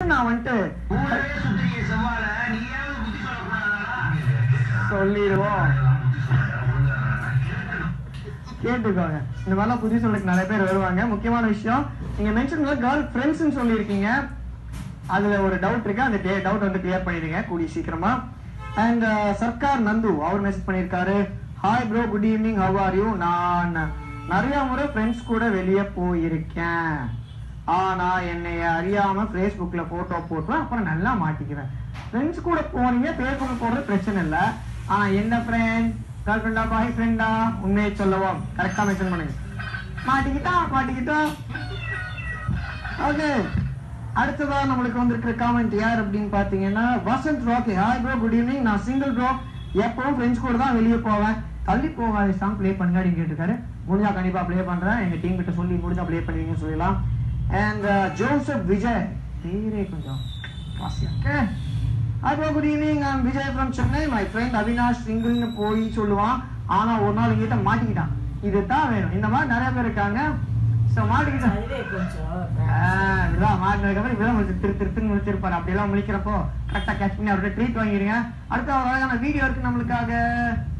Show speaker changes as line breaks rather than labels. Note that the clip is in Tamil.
நான் வந்துட்டு
ஊரே சுத்திரிக்க செவ்வாழ நீயாவது புத்தி சொல்லக்கூடாதா
சொல்லிடுவோம் கேட்டுக்கோங்க இந்த மாதிரிலாம் புத்தி சொல்றதுக்கு நிறைய பேர் வருவாங்க முக்கியமான விஷயம் நீங்க மென்ஷன் கேர்ள் ஃப்ரெண்ட்ஸ்னு சொல்லியிருக்கீங்க அதுல ஒரு டவுட் இருக்கு அந்த டவுட் வந்து கிளியர் பண்ணிடுங்க கூடிய சீக்கிரமா அண்ட் சர்க்கார் நந்து அவர் மெசேஜ் பண்ணியிருக்காரு hi bro good evening how are you நான் நிறைய முறை ஃப்ரெண்ட்ஸ் கூட வெளியே போயிருக்கேன் ஆனா என்னை அறியாம ஃபேஸ்புக்ல போட்டோ போட்டுருவேன் அப்புறம் நல்லா மாட்டிக்கிறேன் ஃப்ரெண்ட்ஸ் கூட போனீங்க ஃபேஸ்புக்ல போடுறது பிரச்சனை இல்லை ஆனா என்ன ஃப்ரெண்ட் கேர்ள் ஃப்ரெண்டா பாய் ஃப்ரெண்டா உண்மையை சொல்லவும் கரெக்டா மென்ஷன் பண்ணுங்க மாட்டிக்கிட்டா மாட்டிக்கிட்டா ஓகே அடுத்ததா நம்மளுக்கு வந்திருக்கிற காமெண்ட் யார் அப்படின்னு பாத்தீங்கன்னா Vasanth Rocky hi bro good evening நான் சிங்கிள் ப்ரோ எப்பவும் ஃப்ரெண்ட்ஸ் கூட தான் வெளியே போவேன் தள்ளி போகாத சாங் ப்ளே பண்ணுங்க அப்படின்னு கேட்டிருக்காரு முடிஞ்சா கண்டிப்பா ப்ளே பண்றேன் எங்க டீம் கிட்ட சொல்லி முடிஞ்சா ப்ளே பண்ணுவீங்கன்னு சொல்லலாம் அண்ட் ஜோசப் விஜய் பேரே கொஞ்சம் வாசியா okay hi bro good evening I'm Vijay from Chennai my friend Avinash சிங்கிள்னு போய் சொல்லுவான் ஆனா ஒரு நாள் எங்கிட்ட மாட்டிக்கிட்டான் இதுதான் வேணும் இந்த மாதிரி நிறைய பேர் இருக்காங்க ஸோ மாட்டிக்கிட்டான்
அதுவே கொஞ்சம்
ஆஹ் இப்படிதான் மாட்டினதுக்கு அப்புறம் இப்படிதான் முடிச்சு திரு திருத்துன்னு முடிச்சிருப்பாரு அப்படியெல்லாம் முழிக்கிறப்போ கரெக்டா கேட்ச் பண்ணி அவர்கிட்ட ட்ரீட் வாங்கிடுங்க அடுத்த ஒரு அழகான வீடியோ இருக்கு நம்மளுக்காக